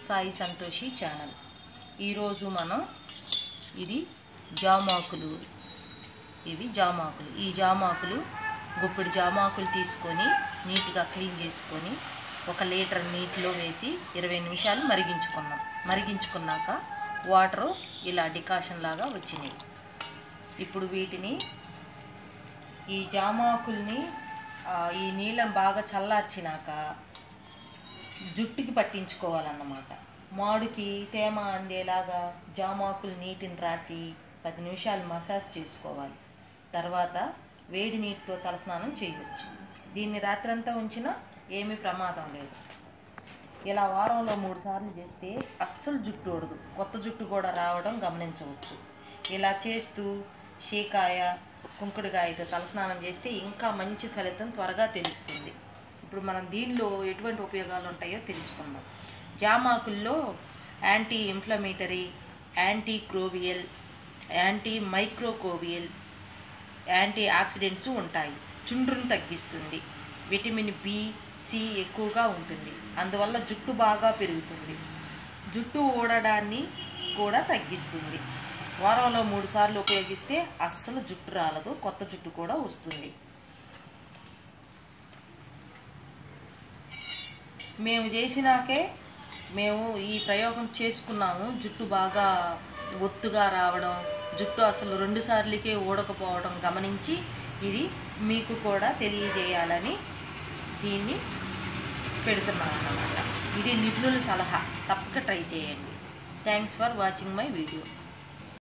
Sai Santoshi channel ఈరోజు మనం ఇది జామాకులు ఇవి జామాకులు ఈ జామాకులు గుప్పిడి జామాకులు తీసుకొని నీట్గా క్లీన్ చేసుకొని ఒక లీటర్ నీటిలో వేసి ఇరవై నిమిషాలు మరిగించుకున్నాం మరిగించుకున్నాక వాటర్ ఇలా డికాషన్ లాగా వచ్చినాయి ఇప్పుడు వీటిని ఈ జామాకుల్ని ఆ, ఈ నీళ్ళని బాగా చల్లార్చినాక జుట్టుకి పట్టించుకోవాలన్నమాట మాడుకి తేమ అందేలాగా జామాకులు నీటిని రాసి పది నిమిషాలు మసాజ్ చేసుకోవాలి తర్వాత వేడి నీటితో తలస్నానం చేయవచ్చు దీన్ని రాత్రంతా ఉంచినా ఏమీ ప్రమాదం లేదు ఇలా వారంలో మూడు సార్లు చేస్తే అస్సలు జుట్టు ఒడదు కొత్త జుట్టు కూడా రావడం గమనించవచ్చు ఇలా చేస్తూ షీకాయ కుంకుడుకాయతో తలస్నానం చేస్తే ఇంకా మంచి ఫలితం త్వరగా తెలుస్తుంది ఇప్పుడు మనం దీనిలో ఎటువంటి ఉపయోగాలు ఉంటాయో తెలుసుకుందాం జామాకుల్లో యాంటీ ఇన్ఫ్లమేటరీ యాంటీ క్రోవియల్ యాంటీ మైక్రోకోవియల్ యాంటీ ఆక్సిడెంట్స్ ఉంటాయి చుండ్రును తగ్గిస్తుంది విటమిన్ బి సి ఎక్కువగా ఉంటుంది అందువల్ల జుట్టు బాగా పెరుగుతుంది జుట్టు ఊడడాన్ని కూడా తగ్గిస్తుంది వారంలో మూడు సార్లు ఉపయోగిస్తే అస్సలు జుట్టు రాలదు కొత్త జుట్టు కూడా వస్తుంది మేము చేసినాకే మేము ఈ ప్రయోగం చేసుకున్నాము జుట్టు బాగా ఒత్తుగా రావడం జుట్టు అసలు రెండు సార్లకే ఊడకపోవడం గమనించి ఇది మీకు కూడా తెలియజేయాలని దీన్ని పెడుతున్నాం అన్నమాట ఇది నిపుణుల సలహా తప్పక ట్రై చేయండి thanks for watching my video